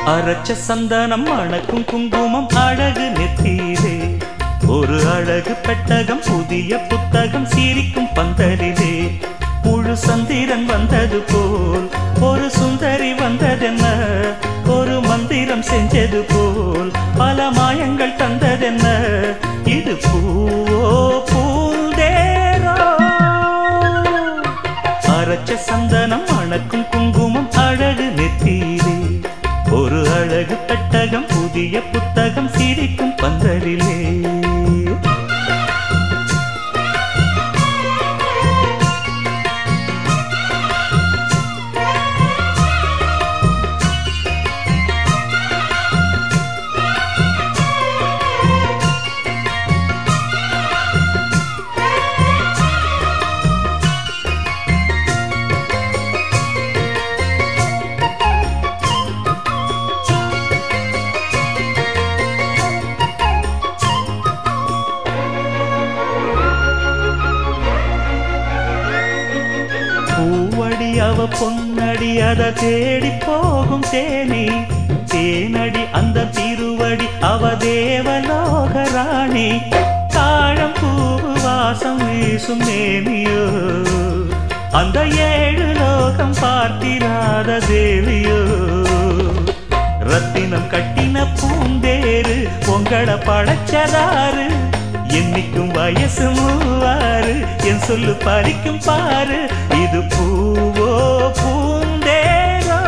அரைச்ச சந்தனம் அணக்கும் குங்குமம் அழகு நெத்தியிலே ஒரு அழகு பெட்டகம் புதிய புத்தகம் சிரிக்கும் பந்தலிலே முழு சந்திரன் வந்தது போல் ஒரு சுந்தரி வந்ததென்ன ஒரு மந்திரம் செஞ்சது போல் பல மாயங்கள் தந்ததென்ன இது பூவோ பூந்தேரோ அரைச்ச சந்தனம் அணக்கும் குங்குமம் அழகு நெத்தியிலே ஒரு அழகு பெட்டகம் புதிய புத்தகம் சிரிக்கும் பந்தலிலே பூவடி அவ பொன்னடி அத தேடி போகும் தேனி தேனடி அந்த திருவடி அவ தேவலோக ராணி தாழம் பூவு வாசம் வீசும் மேனியோ அந்த ஏழு லோகம் பார்த்திராத தேவியோ ரத்தினம் கட்டின பூந்தேரு உங்கள படைச்சதாரு என்னைக்கும் வயசு மூவாறு என் சொல்லு பறிக்கும் பாரு இது பூவோ பூந்தேரோ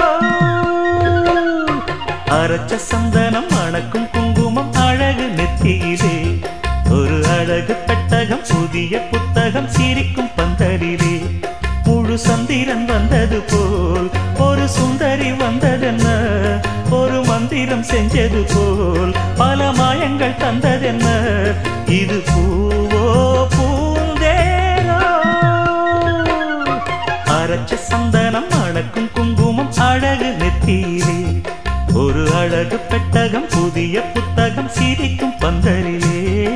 அரைச்ச சந்தனம் அணக்கும் குங்குமம் அழகு நெத்தியிலே ஒரு அழகு பெட்டகம் புதிய புத்தகம் சிரிக்கும் பந்தலிலே முழு சந்திரன் வந்தது போல் ஒரு சுந்தரி வந்ததென்ன ஒரு மந்திரம் செஞ்சது போல் பல மாயங்கள் தந்ததென்ன இது பூவோ பூந்தேரோ அரைச்ச சந்தனம் அணக்கும் குங்குமம் அழகு நெத்தியிலே ஒரு அழகு பெட்டகம் புதிய புத்தகம் சிரிக்கும் பந்தலிலே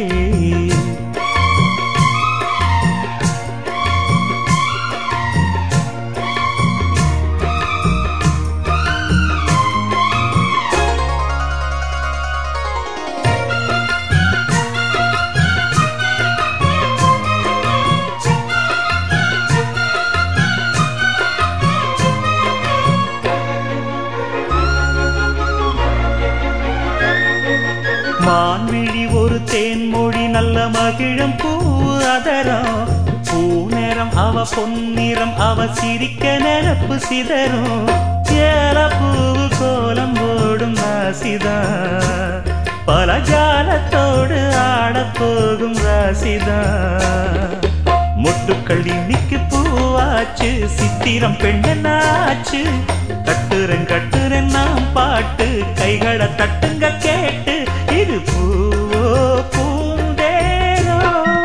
மான்விழி ஒரு தேன்மொழி நல்ல மகிழம் பூ அதரம் பூநேரம் அவ பொன்னிறம் அவ சிரிக்க நிரப்பு சிதறும் ஏல பூவு கோலம் ஓடும் ராசிதா பல ஜாலத்தோடு ஆடப் போகும் ராசிதா மொட்டுக்கள் இன்னைக்கு பூவாச்சு சித்திரம் பெண்ணாச்சு கட்டுறன் கட்டுறன் நாம் பாட்டு கைகளை தட்டுங்க கேட்டு இது பூவோ பூந்தேரோ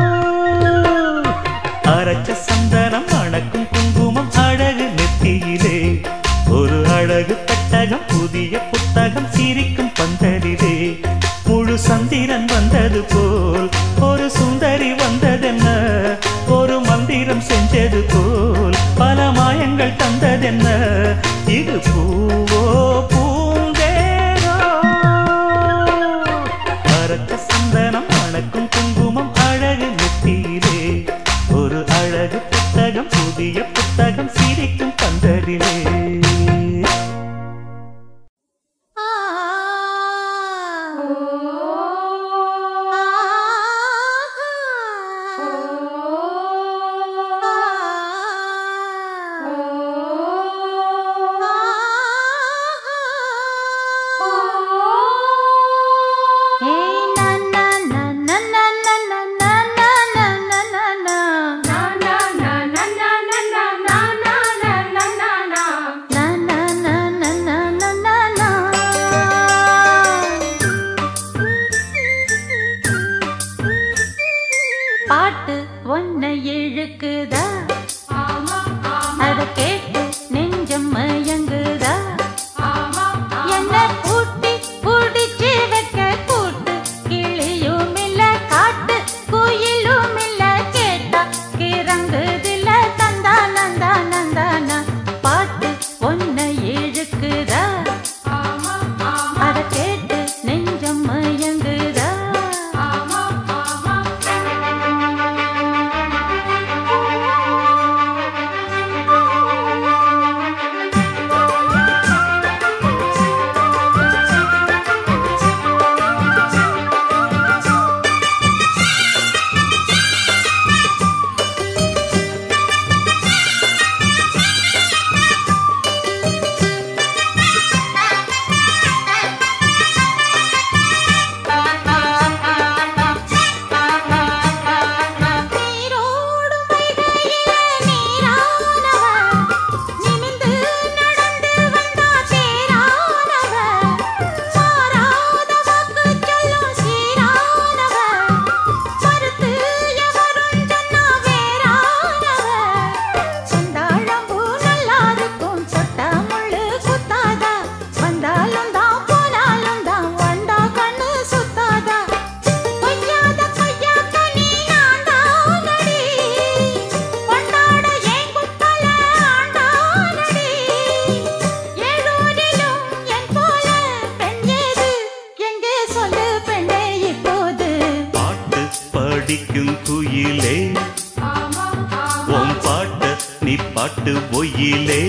அரைச்ச சந்தனம் அணக்கும் குங்குமம் அழகு நெத்தியிலே ஒரு அழகு பெட்டகம் புதிய புத்தகம் சிரிக்கும் பந்தலிலே முழு சந்திரன் வந்தது போல் ஒரு சுந்தரி வந்ததென்ன ஒரு மந்திரம் செஞ்சது போல் பல மாயங்கள் தந்ததென்ன இது பூவோ பூந்தேரோ அரைச்ச சந்தனம் அணக்கும் குங்குமம் அழகு நெத்தியிலே ஒரு அழகு புத்தகம் புதிய புத்தகம் சிரிக்கும் பந்தலிலே ஆ ஆ பாட்டு ஒயிலே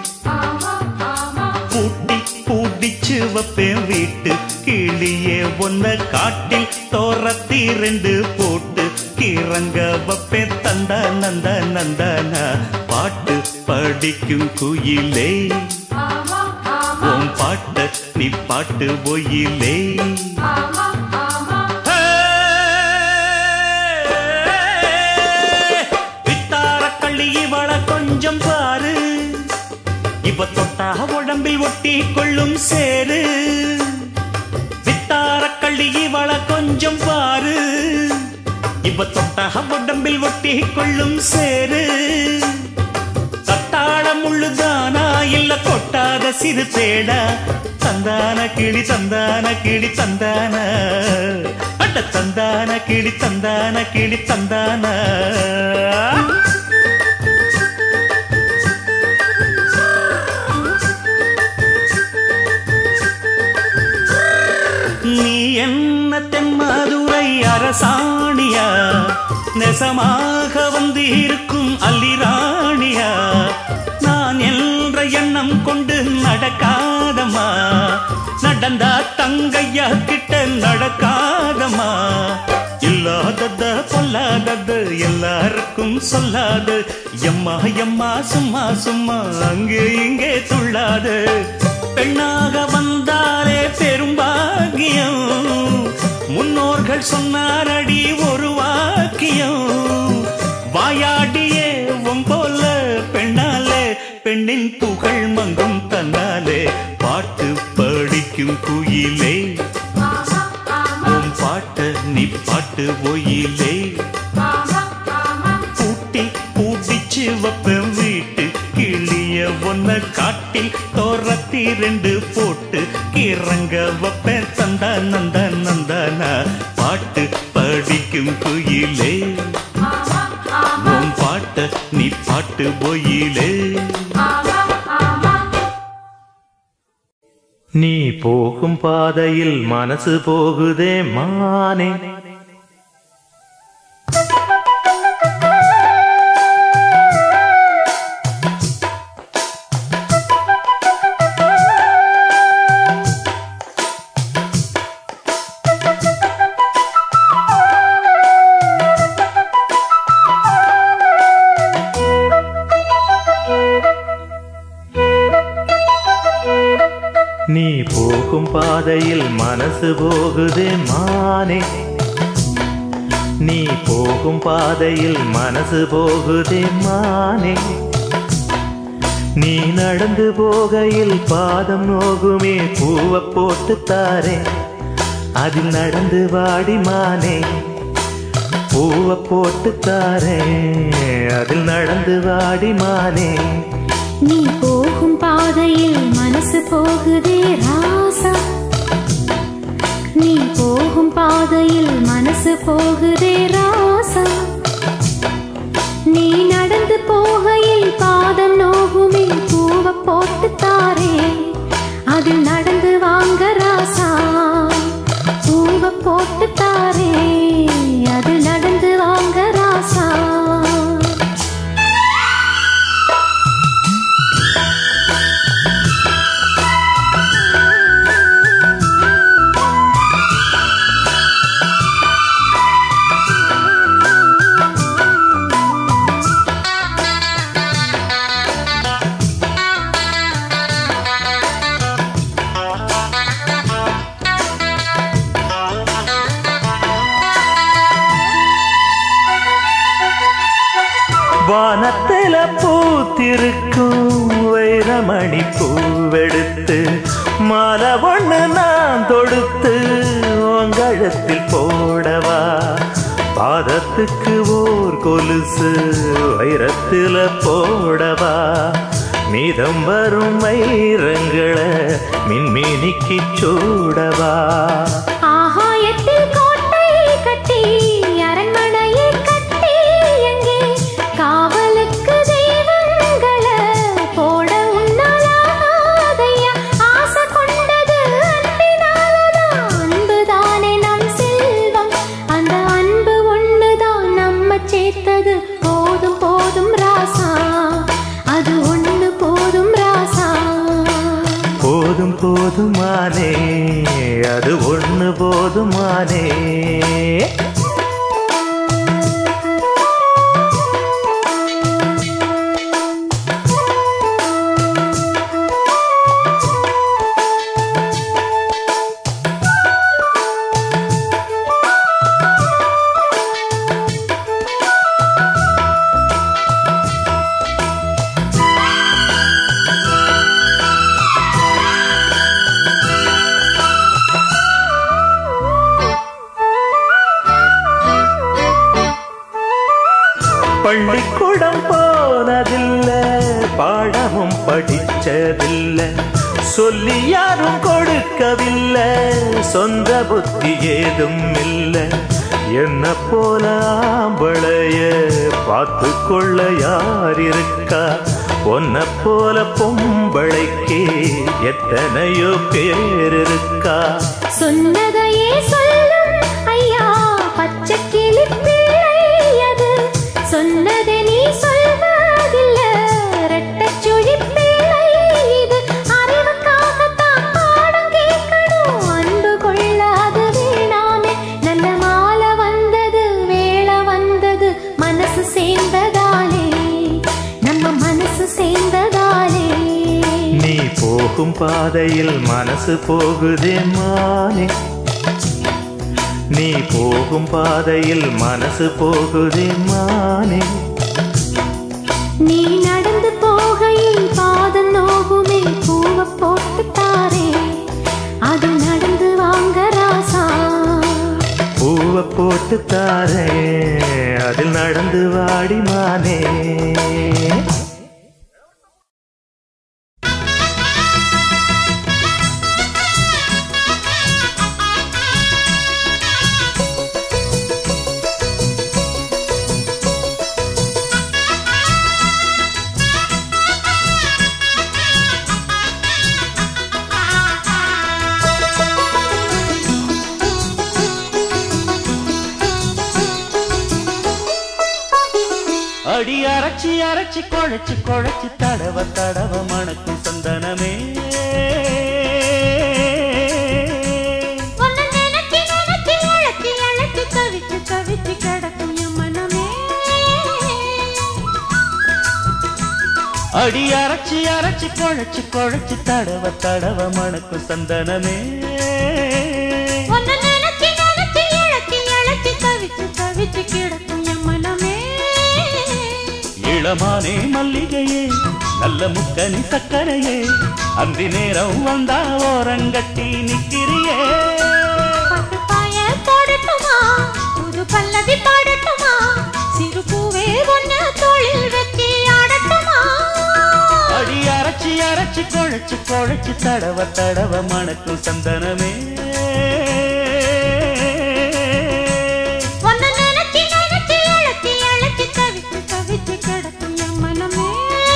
பூட்டி பூட்டிச்சு வைப்பேன் வீட்டு கிளியே ஒன்ன காட்டில் தோரத்தி ரெண்டு போட்டு கிறங்க வைப்பேன் தந்தா நந்த நந்தனா பாட்டு படிக்கும் குயிலே உன் பாட்ட நீ பாட்டு ஒயிலே வித்தார கள்ளி இவள கொஞ்சம் பாரு இவ தொட்டா உடம்பில் ஒட்டி கொள்ளும் சேரு வித்தார கள்ளி இவள கொஞ்சம் பாரு இவ தொட்டா உடம்பில் ஒட்டி கொள்ளும் சேரு தட்டாள முள்ளுதானா இல்ல கொட்டாத சிறு தேடா தந்தான கிளி தந்தான கிளி தந்தான அட தந்தான கிளி தந்தான கிளி தந்தான நீ என்ன தென்மதுரை அரசாணியா நெசமாக வந்து இருக்கும் அல்லிராணியா நான் என்ற எண்ணம் கொண்டு நடக்காதம்மா நடந்தா தங்கையா கிட்ட நடக்காதம்மா இல்லாதத பொல்லாதது எல்லாருக்கும் சொல்லாது எம்மா எம்மா சும்மா சும்மா அங்கே இங்கே துள்ளாது பெண்ணாக வந்தாலே பெரும்பாகியம் முன்னோர்கள் சொன்னாரடி ஒரு வாக்கியம் வாயாடியே போல பெண்ணாலே பெண்ணின் புகழ் மங்கும் தன்னாலே பாட்டு படிக்கும் குயிலே உன் பாட்ட நீ பாட்டு ஒயிலே பூட்டி பூட்டிச்சு வைப்பேன் வீட்டு கிளிய ஒன்ன காட்டில் தோரத்தி ரெண்டு போட்டு கிறங்க வைப்பேன் தந்தா நந்த நந்தனா பாட்டு படிக்கும் குயிலே உன் பாட்ட நீ பாட்டு ஒயிலே நீ போகும் பாதையில் மனசு போகுதே மானே நீ போகும் பாதையில் மனசு போகுதே மானே நீ போகும் பாதையில் மனசு போகுதே மானே நீ நடந்து போகையில் பாதம் நோகுமே பூவ போட்டு தாரே அதில் நடந்து வாடி மானே பூவ போட்டு தாரே அதில் நடந்து வாடி மானே நீ போகும் பாதையில் மனசு போகுதே ராசா நீ போகும் பாதையில் மனசு போகுதே ராசா நீ நடந்து போகையில் பாதம் நோகுமே பூவ போட்டு தாரே அதில் நடந்து வாங்க ராசா பூவ போட்டு தாரே அதில் நடந்து வாங்க ராசா வானத்தில பூத்திருக்கும் வைரமணி பூவெடுத்து மாலை ஒண்ணு நான் தொடுத்து உங்கழத்தில் போடவா பாதத்துக்கு ஓர் கொலுசு வைரத்தில போடவா மீதம் வரும் வைரங்களை மின்மினிக்கு சூடவா ஆகாயத்தில் கோட்டை கட்டி அரண்மனையை கட்டி எங்கே காவலுக்கு தெய்வங்களை போட உன்னாலாதையா ஆசை கொண்டது அன்பினாலதான் அன்புதானே நம் செல்வம் அந்த அன்பு ஒண்ணுதான் நம்ம சேர்த்தது போதும் போதும் ராசா அது மானே அது ஒண்ணு போதுமானே பள்ளிக்கூடம் போனதில்ல பாடமும் படிச்சதில்ல சொல்லி யாரும் கொடுக்கவில்லை சொந்த புத்தி ஏதும் இல்ல என்ன போல ஆம்பளைய பார்த்து கொள்ள யார் இருக்கா உன்னை போல பொம்பளைக்கு எத்தனையோ பேர் இருக்கா சொன்னதையே சொல்லும் ஐயா பச்சை கிளி பிள்ளை அது சொன்னதை நீ சொல்வதில்ல ரெட்டச் சுழி பிள்ளை இது அறிவுக்காகத்தான் பாடம் கேட்கணும் அன்பு கொள்ளாது வேணாமே நல்ல மாலை வந்தது வேளை வந்தது மனசு சேர்ந்ததாலே நம்ம மனசு சேர்ந்ததாலே நீ போகும் பாதையில் மனசு போகுதே மானே நீ போகும் பாதையில் மனசு போகுதே மானே நீ நடந்து போகையில் பாதம் நோகுமே பூவ போட்டு தாரே அது நடந்து வாங்க ராசா பூவை போட்டு தாரே அதில் நடந்து வாடி மானே அடி அரைச்சி அரைச்சி குழைச்சி குழைச்சி தடவ தடவ மணக்கும் சந்தனமே உன்னை நினைச்சு நினைச்சு அழைச்சி அழைச்சி தவிச்சு தவிச்சு கிடக்கும் என் மனமே அடி அரைச்சி அரைச்சி குழைச்சி குழைச்சி தடவ தடவ மணக்கும் சந்தனமே உன்னை நினைச்சு நினைச்சு அழைச்சி அழைச்சி தவிச்சு தவிச்சு கிடக்கும் என் மனமே இளமானே மல்லிகையே நல்ல முக்கனி சக்கரையே அந்தி நேரம் வந்தா ஓரங்கட்டி நிக்கிறியே பட்டு பாய போடட்டுமா புது பல்லவி பாடட்டுமா சிறு பூவே ஒன்னு தோளில் வச்சு ஆடட்டுமா அடி அரைச்சி அரைச்சி குழைச்சி குழைச்சி தடவ தடவ மணக்கும் சந்தனமே உன்னை நினைச்சு நினைச்சு அழைச்சி அழைச்சி தவிச்சு தவிச்சு கிடக்கும் என் மனமே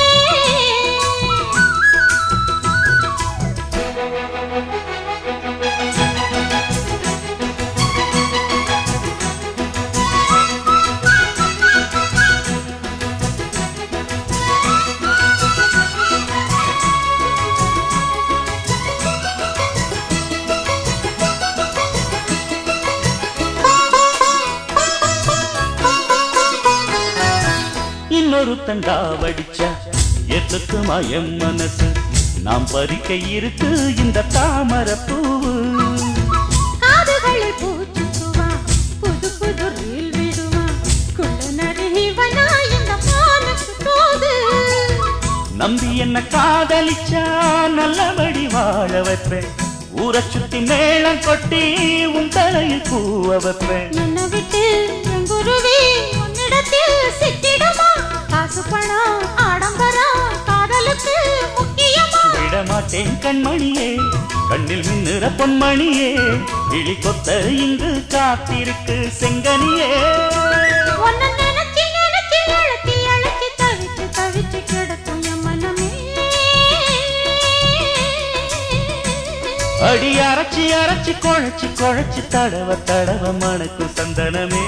இன்னொரு தண்டா வடிச்சா எத்துக்குமா என் மனசு நாம் பறிக்க இருக்கு இந்த தாமரை பூவு காதுகளில் பூச்சுக்குவா புது புது ரீல் விடுவா குள்ள நரிவனா இந்த மானுக்கு தோது நம்பி என்ன காதலிச்சா நல்லபடி வாழ வைப்பேன் ஊரை சுத்தி மேளம் கொட்டி உன் தலையில் பூவ வைப்பேன் என்னை விட்டு என் குருவி உன்னிடத்தில் சிக்கிடுமா காசு பணம் ஆடம்பரம் காதலுக்கு முக்கியமா விட மாட்டேன் கண்மணியே கண்ணில் மின்னுற பொன்மணியே விழி கொத்த இங்கு காத்திருக்கு செங்கனியே உன்னை நினைச்சு நினைச்சு அழைச்சி அழைச்சி தவிச்சு தவிச்சு கிடக்கும் என் மனமே அடி அரைச்சி அரைச்சி குழைச்சி குழைச்சி தடவ தடவ மணக்கும் சந்தனமே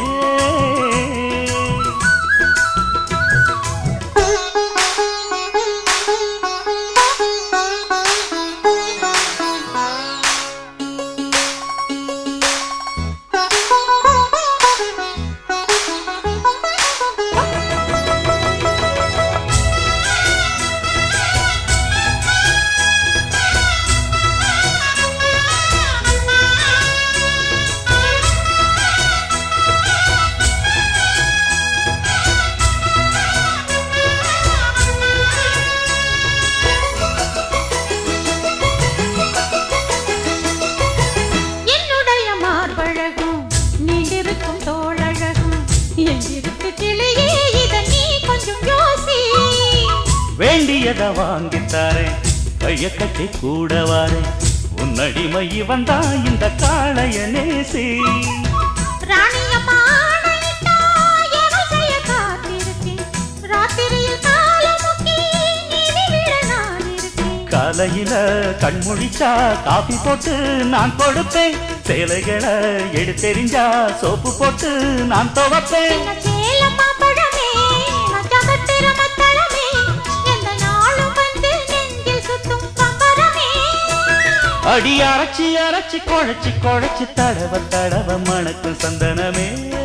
வேண்டியத வாங்கித்தாரே கைய கட்டி கூட வாரே உன்னடிமை வந்தா இந்த காளைய நேசி ராணியம்மா ஆணையிட்டா எவள் செய்ய காத்திருக்கேன். ராத்திரியில் காலமுக்கி நீதி விட நான் இருக்கேன். காலையில கண்முழிச்சா காபி போட்டு நான் கொடுப்பேன் சேலைகளை எடுத்தெறிஞ்சா சோப்பு போட்டு நான் துவப்பேன் சின்ன சேலம்மா பழமே, மச்சகத்திர மத்தளமே, எந்த நாளும் வந்து நெஞ்சில் சுத்தும் பம்பரமே. அடி அரைச்சி அரைச்சி குழைச்சி குழைச்சி தடவ தடவ மணக்கும் சந்தனமே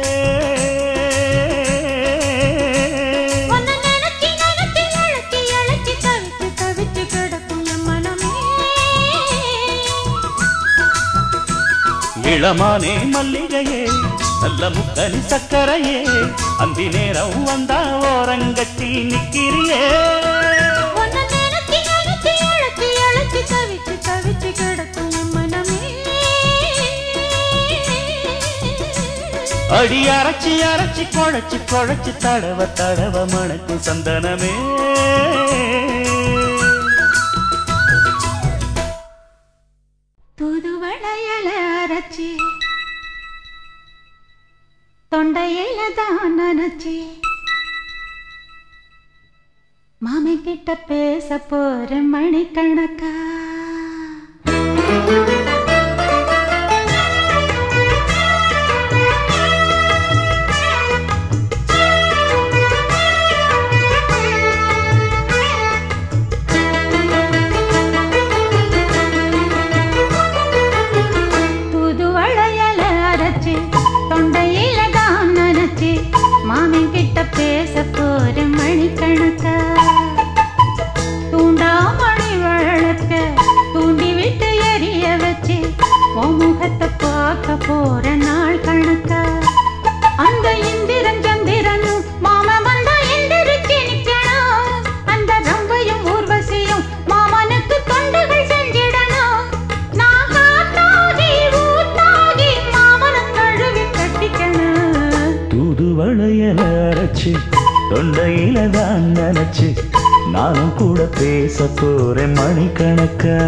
உன்னை நினைச்சு நினைச்சு இழைச்சு இழைச்சு தவிச்சு தவிச்சு கிடக்கும் என் மனமே. இளமானே மல்லிகையே நல்ல முக்கனி சக்கரையே அந்தி நேரம் வந்தா ஓரங்கட்டி நிக்கிறியே உன்னை நினைச்சு நினைச்சு இழைச்சு இழைச்சு தவிச்சு தவிச்சு கிடக்கும் என் மனமே. அடி அரைச்சி அரைச்சி குழைச்சி குழைச்சி தடவ தடவ மணக்கும் சந்தனமே தூதுவளையல அரைச்சி தொண்டையில தான் நினைச்சி மாமி கிட்ட பேச போற மணிக்கணக்கா தூதுவளையல அரைச்சி தொண்டையில தான் நினைச்சி மாமி கிட்ட பேச போற மணிக்கணக்கா தூண்டாமணி வழக்க தூண்டி விட்டு எரிய வச்சு உன் முகத்தை பார்க்க போற நாள் கணக்கா அந்த இந்திரன் சந்திரனும் மாம வந்தா எந்திரிச்சு நிக்கணும் அந்த ரம்பையும் ஊர்வசியும் மாமனுக்கு தொண்டுகள் செஞ்சிடணும் நான் காத்தாகி ஊத்தாகி மாமனை கழுவி கட்டிக்கணும் தூதுவளையல அரைச்சு தொண்டையில தான் நினைச்சு நானும் கூட பேச போறேன் மணிக்கணக்கா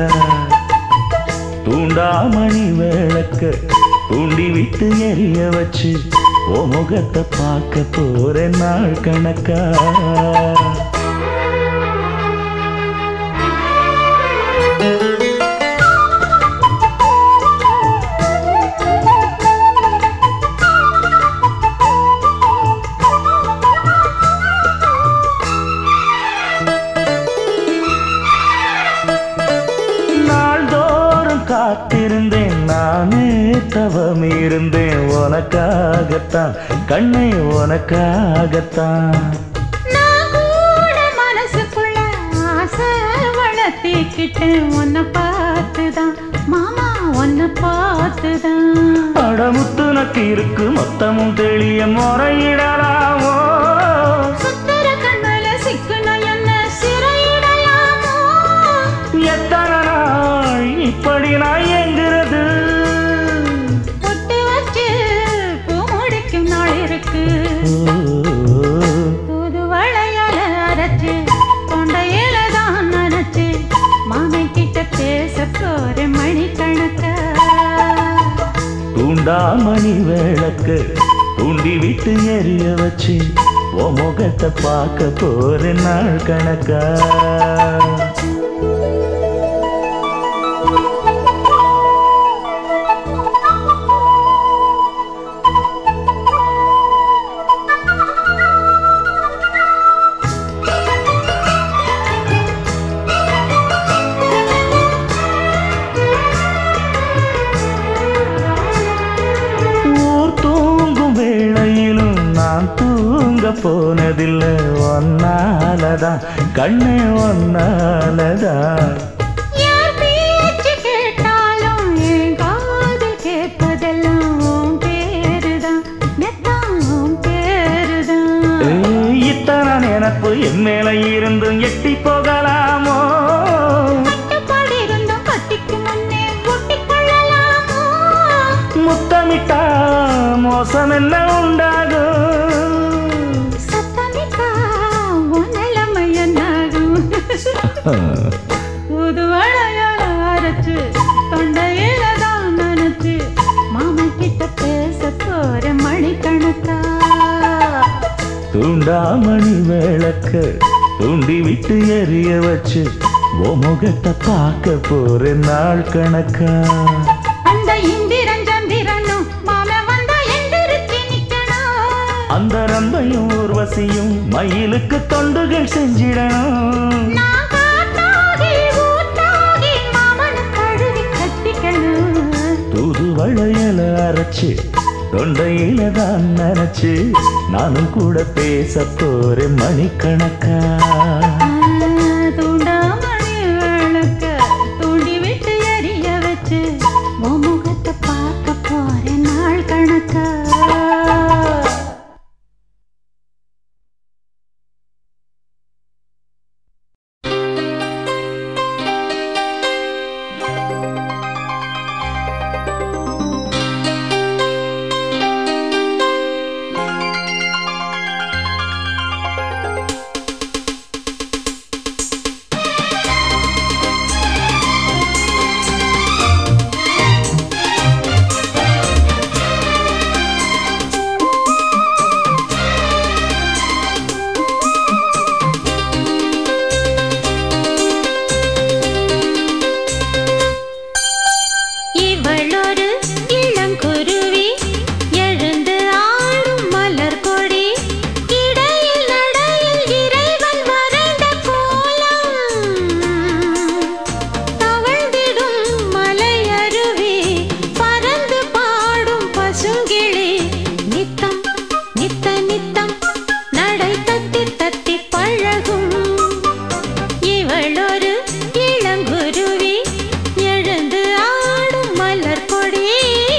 தூண்டாமணி விளக்க தூண்டி விட்டு எரிய வச்சு ஓ முகத்தை பார்க்க போறேன் நாள் கணக்கா நாள்தோறும் காத்திருந்தேன் நானே தவம் இருந்தேன் உனக்காகத்தான் கண்ணை உனக்காகத்தான் நான் கூட மனசுக்குள்ள ஆசை வளர்த்திக்கிட்டேன் உன்னை பார்த்துதான் மாமா உன்னை பார்த்துதான் படமுத்து நக்கு இருக்கு மொத்தமும் தெளிய முறையிடலாமோ சுத்தர கண்ணுல சிக்கணும் என்ன சிறையிடலாமோ எத்தனை நாள் இப்படி நான் எங்கிறது பொட்டு வச்சு பூ முடிக்கும் நாள் இருக்கு புது வளையல அரைச்சு தொண்டையில தான் நினைச்சு மாமி கிட்ட பேச போற மணிக்கணக்கா தூண்டாமணி விளக்கு தூண்டி விட்டு எரிய வச்சு உன் முகத்தை பார்க்க போறேன் நாள் கணக்கா ஊர் தூங்கும் வேளையிலும் நான் தூங்க போனதில்லை ஒன்னாலதான் கண்ணே ஒன்னாலதான் யார் பேச்சு கேட்டாலும் என் காதில் கேட்பதெல்லாம் உன் பேருதான் மெத்தான் உன் பேருதான் ஏய், இத்தனை நினப்பு என் மேல இருந்தும் எட்டி போகலாமோ கட்டுப்பாடு இருந்தும் கட்டிக்கு முன்னே ஒட்டிக் கொள்ளலாமோ முத்தமிட்டா மோசம் என்ன உண்டாகும் சத்தமிட்டா உன் நிலைமை என்னாகும் புது வளையல அரைச்சு தொண்டையில தான் நினைச்சு மாமன் கிட்ட பேச போற மணிக்கணக்கா தூண்டாமணி விளக்க தூண்டி விட்டு எரிய வச்சு ஓ முகத்தை பார்க்க போற நாள் கணக்கா அந்த இந்திரன் சந்திரனும் மாமன் வந்தா எந்திரிச்சு நிக்கணும் அந்த ரம்பையும் ஊர்வசியும் மயிலுக்கு தொண்டுகள் செஞ்சிடணும் நான் காத்தாகி ஊத்தாகி மாமனை கழுவி கட்டிக்கணும் தூது வளையல அரைச்சு தொண்டையில தான் நினைச்சு நானும் கூட பேச போறேன் மணிக்கணக்கா தூண்டாமணி விளக்க தூண்டி விட்டு எரிய வச்சு உன் முகத்தை பார்க்க போறேன் நாள் கணக்கா இவளொரு இளங்குருவி எழுந்து ஆடும் மலர் கொடி இடையில் நடையில் இறைவன் வரைந்த கோலம் தவழ்ந்திடும் மலையருவி பறந்து பாடும் பசுங்கிளி நித்தம் நித்த நித்தம் நடை தத்தி தத்தி பழகும் இவளொரு இளங்குருவி எழுந்து ஆடும் மலர் கொடி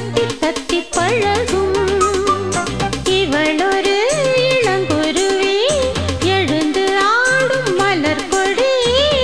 தத்தி தத்தி பழகும் இவளொரு இளங்குருவி எழுந்து ஆடும் மலர் கொடி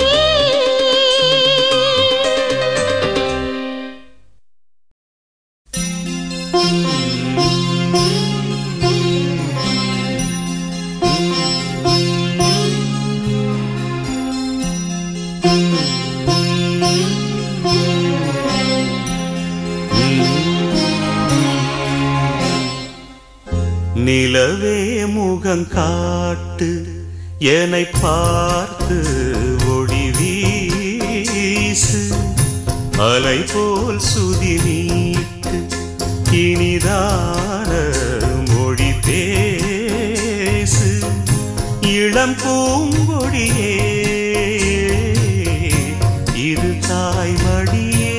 நிலவே முகம் காட்டு என்னை பார்த்து ஒளி வீசு அலை போல் சுதி நீட்டு இனிதான மொழி பேசு இளம் பூங்கொடியே இது தாய்மடியே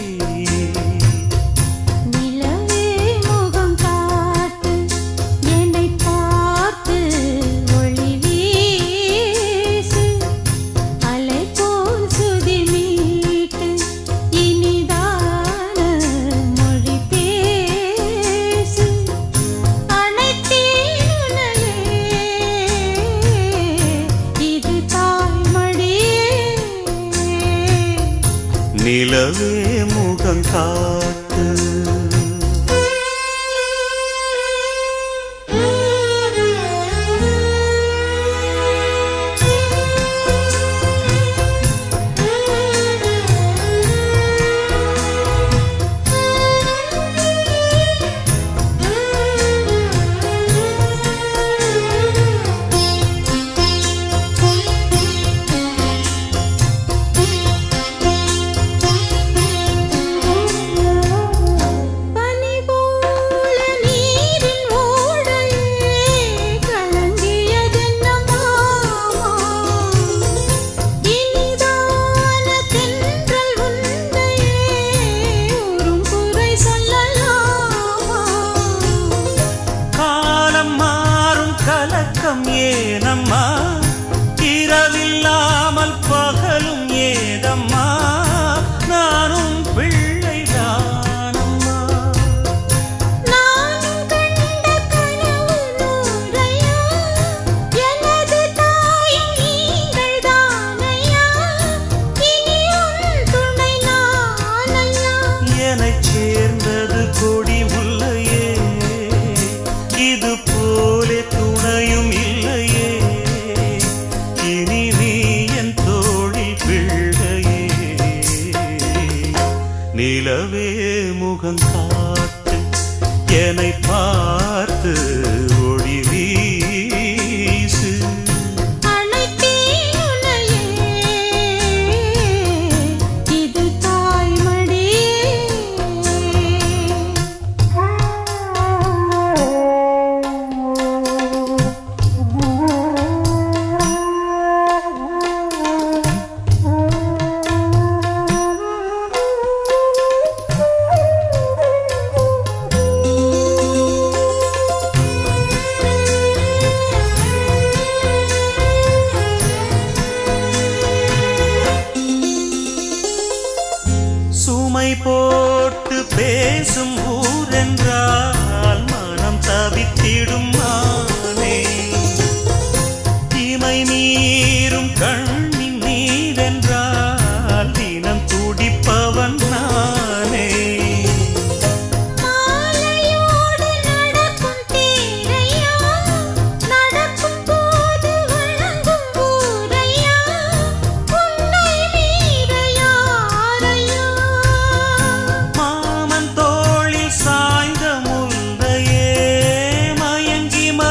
நிலவே முகம் காட்டு என்னை பார்த்து ஒளி வீசு அலை போல் சுதி மீட்டு இனிதான மொழி பேசு அனைத்தேன் உன்னையே இது தாய்மடியே நிலவே முகம் காட்டு பனி போல நீரின் ஓடையே கலங்கியதென்ன மாமா இனிதான தென்றல் உன்னையே உறும் குறை சொல்லலாமா காலம் மாறும் கலக்கம் ஏனம்மா இரவில்லாமல் பகலும் ஏதம்மா நானும் பிள்ளைதானம்மா நான் கண்ட கனவு நூறையா எனது தாயும் நீங்கள் தானையா இனி உன் துணை நானையா எனச் சேர்ந்தது கொடி முல்லையே இது போலே துணையும் இல்லையே இனி நீ என் தோழி பிள்ளையே நிலவே முகம் காட்டு என்னை பார்த்து ஒளி வீசு அனைத்தேன் உன்னையே இது சுமை போட்டு பேசும் ஊரென்றால் மனம் தவித்திடும் மானே இமை மீறும் கண்ணின் நீரென்றால் தினம் துடிப்பவன் நானே மாலையோடு நடக்கும் தேரையா நடக்கும் போது வழங்கும் ஊரையா உன்னை மீற யாரையா மாமன் தோளில் சாய்ந்த முல்லையே மயங்கி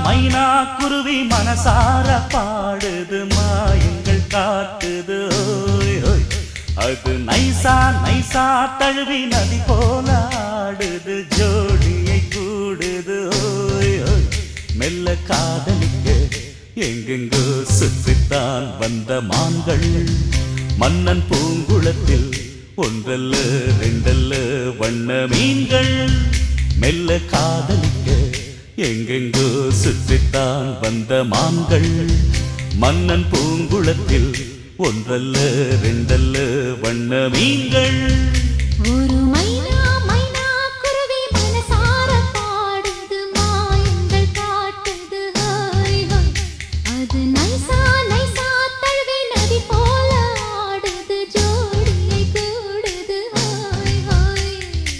மைனா குருவி மனசார பாடுது மாயங்கள் காட்டுது ஓய், ஓய். அது நைசா நைசா தழுவி நதி போல ஆடுது ஜோடியை கூடுது ஓய், ஓய். மெல்ல காதலிக்க எங்கெங்கோ சுற்றித்தான் வந்த மான்கள் மன்னன் பூங்குளத்தில் ஒன்றல்ல ரெண்டல்ல வண்ண மீன்கள் மெல்ல காதலிக்க எங்கெங்கோ சுற்றித்தான் வந்த மான்கள் மன்னன் பூங்குளத்தில் ஒன்றல்ல ரெண்டல்ல வண்ண மீன்கள் ஒரு மைனா மைனா குருவி மனசார பாடுது மாயங்கள் காட்டுது ஹாய் ஹாய் அது நைசா நைசா தழுவி நதி போல ஆடுது ஜோடியை கூடுது ஹாய் ஹாய்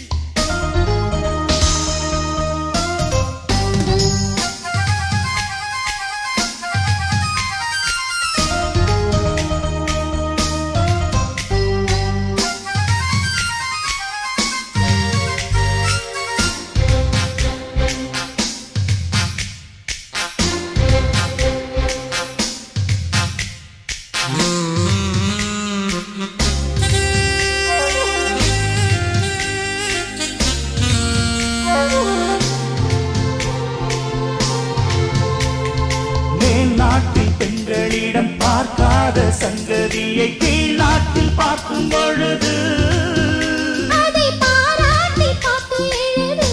மேல் நாட்டில் பெண்களிடம் பார்க்காத சங்கதியை கீழ் நாட்டில் பார்க்கும் பொழுது அதை பாராட்டி பாட்டு எழுது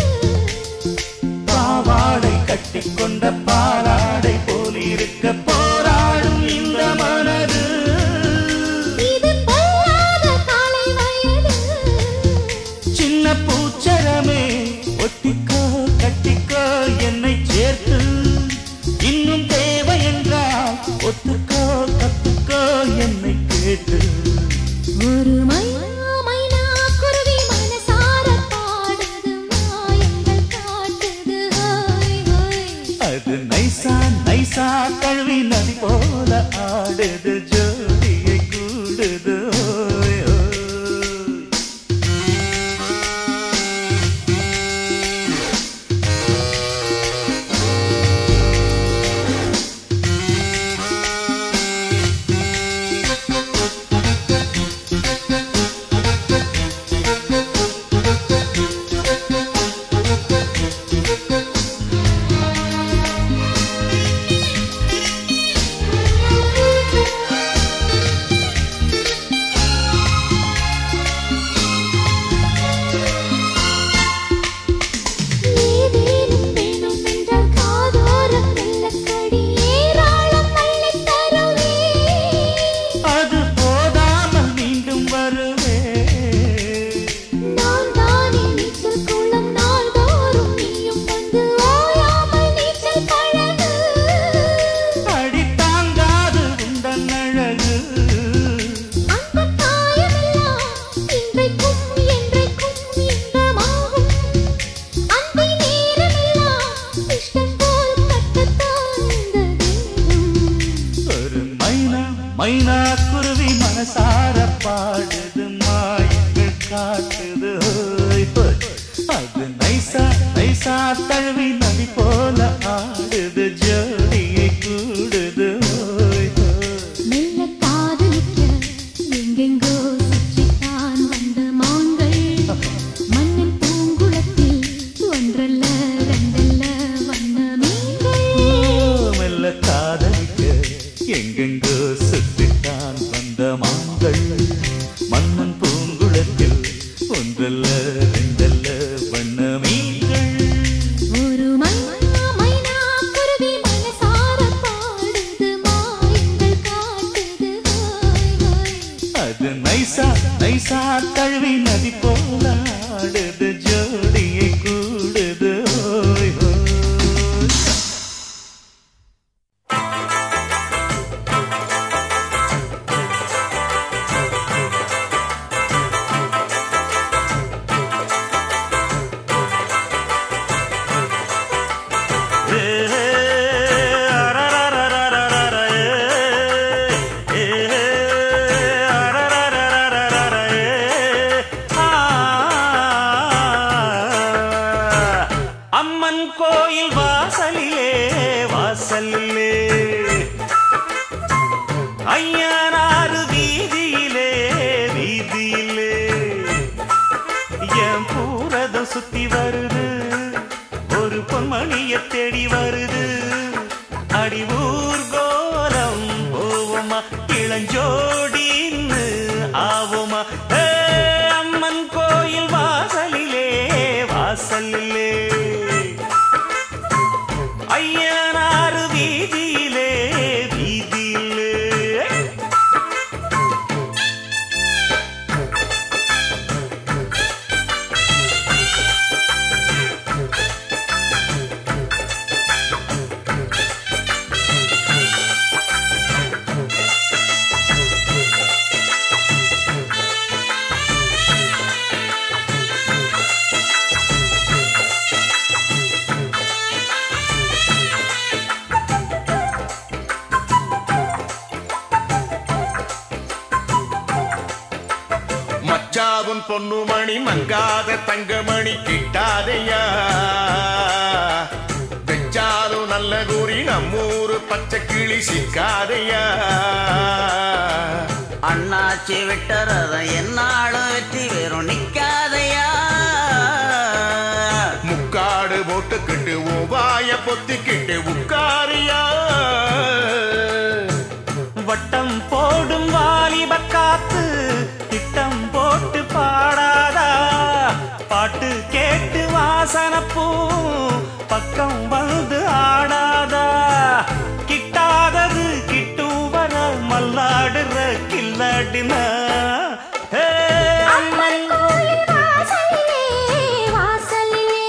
பாவாடை கட்டிக்கொண்ட பாலாடை போல் இருக்க போராடும் இந்த மனது இது பொல்லாத காலை வயது சின்ன பூச்சரமே ஒட்டிக்கோ கட்டிக்கோ என்னை சேர்த்து இன்னும் தேவை என்றால் ஒத்துக்கோ கத்துக்கோ என்னை கேட்டு ஒரு மைனா மைனா குருவி மனசார பாடுது மாயங்கள் காட்டுது ஹாய் ஹாய் அது நைசா நைசா கழுவி நதி போல ஆடுது ஜோடியை கூடுது ஓய், ஓய். ஏதேனும் வேணும் என்றால் காதோரம் மெல்லக்கடி ஏராளம் அள்ளித் தருவே அது போதாமல் மீண்டும் வருவே நான் தானே நீச்சல் குளம் நாள்தோறும் நீயும் வந்து ஓயாமல் நீச்சல் பழகு அடி தாங்காது உந்தன் அழகு அந்த காயமெல்லாம் இன்றைக்கும் என்றைக்கும் இன்பமாகும் அந்த நேரமெல்லாம் இஷ்டம் போல் கட்டத்தான் இந்த தேகம் ஒரு மைனா மைனா குருவி மனசார பாடுது மாயங்கள் காட்டுது ஓய், ஓய். அது நைசா நைசா தழுவி நதி போல ஆடுது ஜோடியை கூடுது ஓய், ஓய். மெல்ல காதலிக்க எங்கெங்கோ சுற்றித்தான் வந்த மான்கள் மண்ணின் பூங்குளத்தில் ஒன்றல்ல ரெண்டல்ல வண்ண மீன்கள் மெல்ல காதலிக்க எங்கெங்கோ சுற்றித்தான் வந்த மான்கள் மன்னன் பூங்குளத்தில் ஒன்றல்ல ரெண்டல்ல வண்ண மீன்கள் ஒரு மைனா மைனா குருவி மனசார பாடுது மாயங்கள் காட்டுது ஹாய் ஹாய் அது நைசா நைசா தழுவி நதி போல ஆடுது ஜோடியை கூடுது ஓய், ஓய். ஏ, அரரரரரரர, ஏ, ஏ, அரரரரரரர, ஏ, ஆ, ஆ, சுத்தி வருது ஒரு பொன்மணிய தேடி வருது அடி ஊர்கோலம் போவோமா இளஞ்சோடின்னு ஆவோமா ஏ, அம்மன் கோயில் வாசலிலே வாசலிலே ஐயனாறு வீதியிலே வீதியிலே மச்சாவும் பொன்னுமணி மங்காத தங்கமணி கிட்டாதையா வெச்சாலும் நல்ல கூறி நம்மூரு பச்சை கிளி சிக்காதையா அண்ணாச்சி விட்டறத என்னாலும் வெற்றி வெறும் நிக்காதையா முக்காடு போட்டுக்கிட்டு ஓவாய பொத்திக்கிட்டு உட்காரியா வட்டம் போடும் வாலிப காத்து திட்டம் போட்டு பாடாதா பாட்டு கேட்டு வாசனப்பூ பக்கம் வந்து ஆடாதா கிட்டாதது கிட்டும் வர மல்லாடுற கில்லாடினா ஹே, அம்மன் கோயில் வாசலிலே வாசலிலே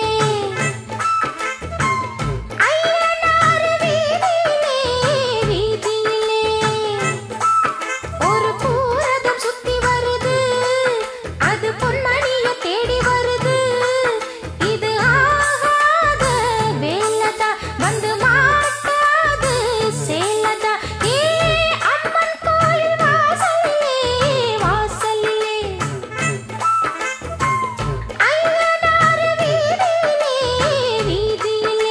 ஐயனார் வீதியிலே வீதியிலே ஒரு பூரதம் சுத்தி வருது அது பொன்மணிய தேடி வருது இது ஆகாத வேலதா வந்து மாட்டாது சேலதா ஏ அம்மன் கோயில் வாசலிலே வாசலிலே ஐயனார் வீதியிலே வீதியிலே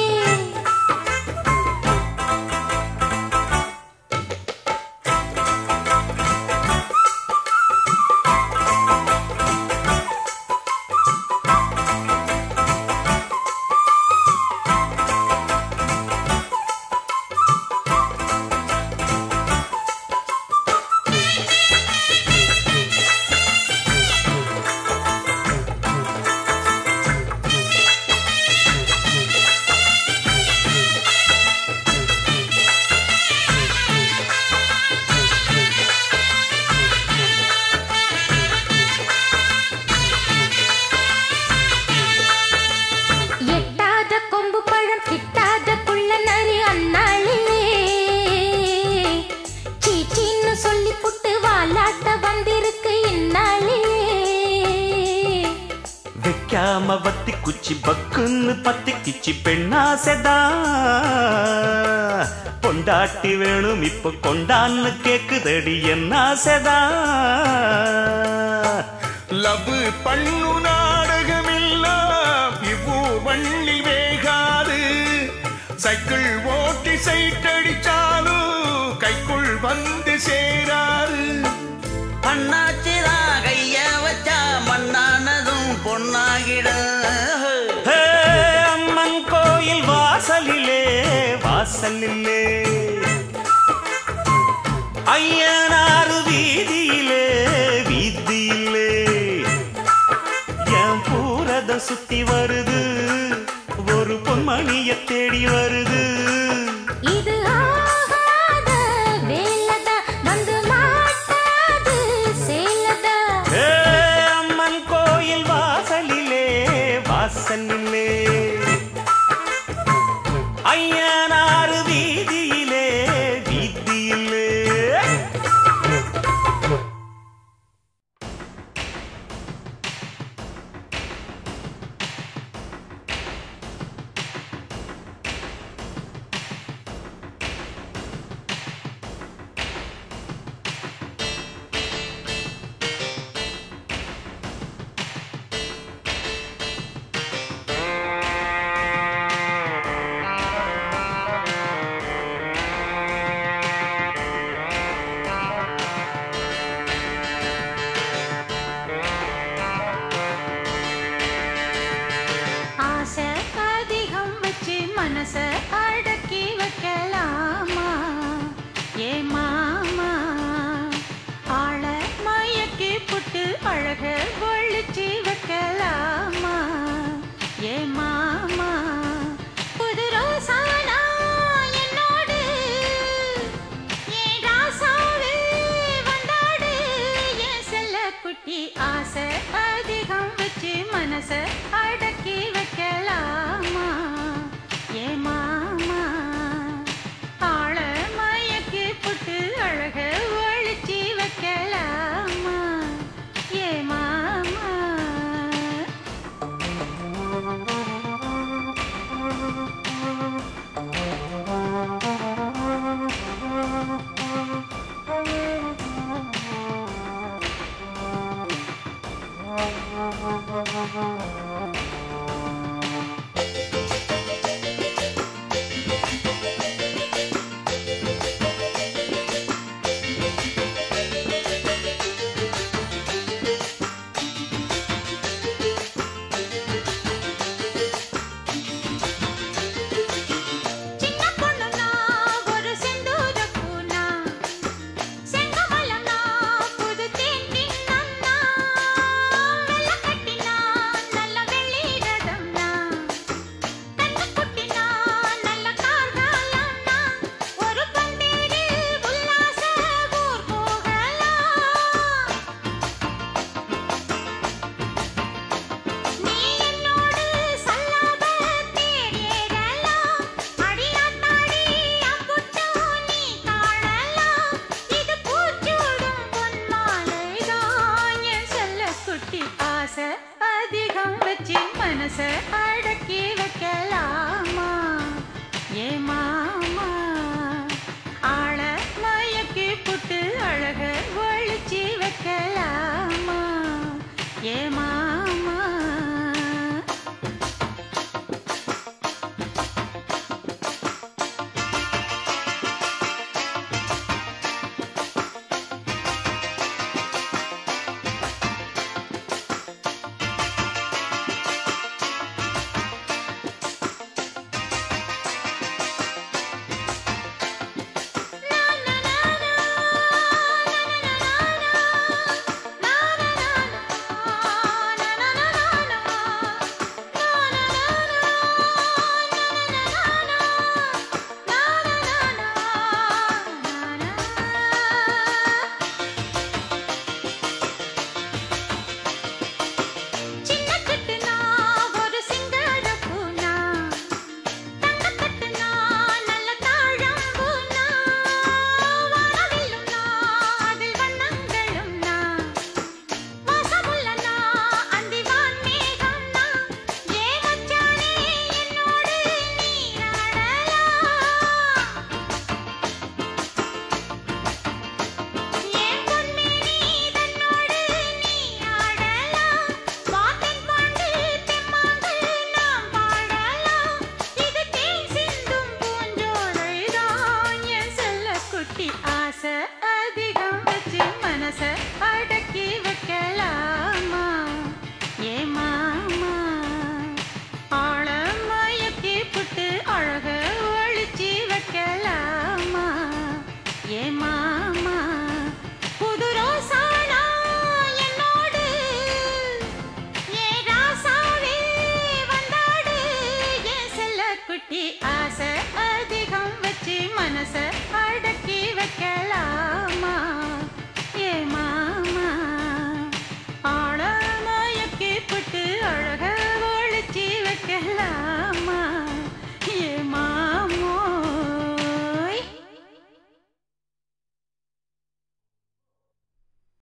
எட்டாத கொம்பு பழம் கிட்டாத குள்ள நரி அந்நாளிலே சீச்சின்னு சொல்லி புட்டு வாலாட்ட வந்திருக்கு இந்நாளிலே வைக்காம வத்தி குச்சி பக்குன்னு பத்தி கிச்சி பெண்ணாசைதா பொண்டாட்டி வேணும் இப்ப கொண்டான்னு கேக்குதடி என்ன ஆசைதா லவ் பண்ணு நாடகமெல்லாம் இவ்வூர் வள்ளி வேகாது சைக்கிள் ஓட்டி சைட்டடிச்சாலும் கைக்குள் வந்து சேராது அண்ணாச்சிதான் கைய வச்சா மண்ணானதும் பொன்னாகிடும் ஹே, அம்மன் கோயில் வாசலிலே வாசலிலே ஐயனாறு வீதியிலே வீதியிலே என் பூரத சுத்தி வருது ஒரு பொன்மணிய தேடி வருது இது ஆகாத வேலதா வந்து மாட்டாது சேலதா ஏ, அம்மன் கோயில் வாசலிலே வாசலிலே ஐயனாறு வீதியிலே வீதியிலே குட்டி ஆசை அதிகம் வச்சு மனச அடக்கி வைக்கலாமா ஏ மாமா ஆள மயக்கி புட்டு அழக ஒழிச்சு வைக்கலாமா ஏ மாமா சின்ன பொண்ணுனா ஒரு செந்தூர பூனா செங்கமலம்னா புது தேன் தின்னம்னா வெள்ள கட்டினா நல்ல வெள்ளி ரதம்னா தங்க குட்டினா நல்ல கார்காலம்னா ஒரு பந்தேரில் உல்லாச ஊர் போகலாம் நீ என்னோடு சல்லாப தேடேறலாம் அடியாத்தாடி அம்புட்டோ நீ தாழலாம் இது பூச்சூடும் பொன்மாலைதான் என் செல்ல குட்டி ஆசை அதிகம் வச்சு மனச அடக்கி வைக்கலாமா ஏ மாமா ஆள மயக்கி புட்டு அழக ஒழிச்சு வைக்கலாமா ஏ மாமா சின்ன கட்டுனா ஒரு சிங்கார பூனா தங்க கட்டுனா நல்ல தாழம்பூனா வானவில்லும்னா அதில் வண்ணங்களும்னா வாசமுள்ளனா அந்திவான் மேகம்னா ஏ மச்சானே என்னோடு நீ ஆடலாம் ஏன் பொன்மேனி தன்னோடு நீ ஆடலாம் வாத்தன் பாண்டு தெம்மாங்கு நாம் பாடலாம் இது தேன் சிந்தும் பூஞ்சோலைதான் என் செல்ல குட்டி ஆசை அதிகம் வச்சு மனச அடக்கி வைக்கலாமா ஏ மாமா ஆழ மயக்கி புட்டு அழக ஒழிச்சு வைக்கலாமா ஏ மாமா புது ரோசானா என்னோடு ஏ ராசாவே வந்தாடு என் செல்ல குட்டி ஆசை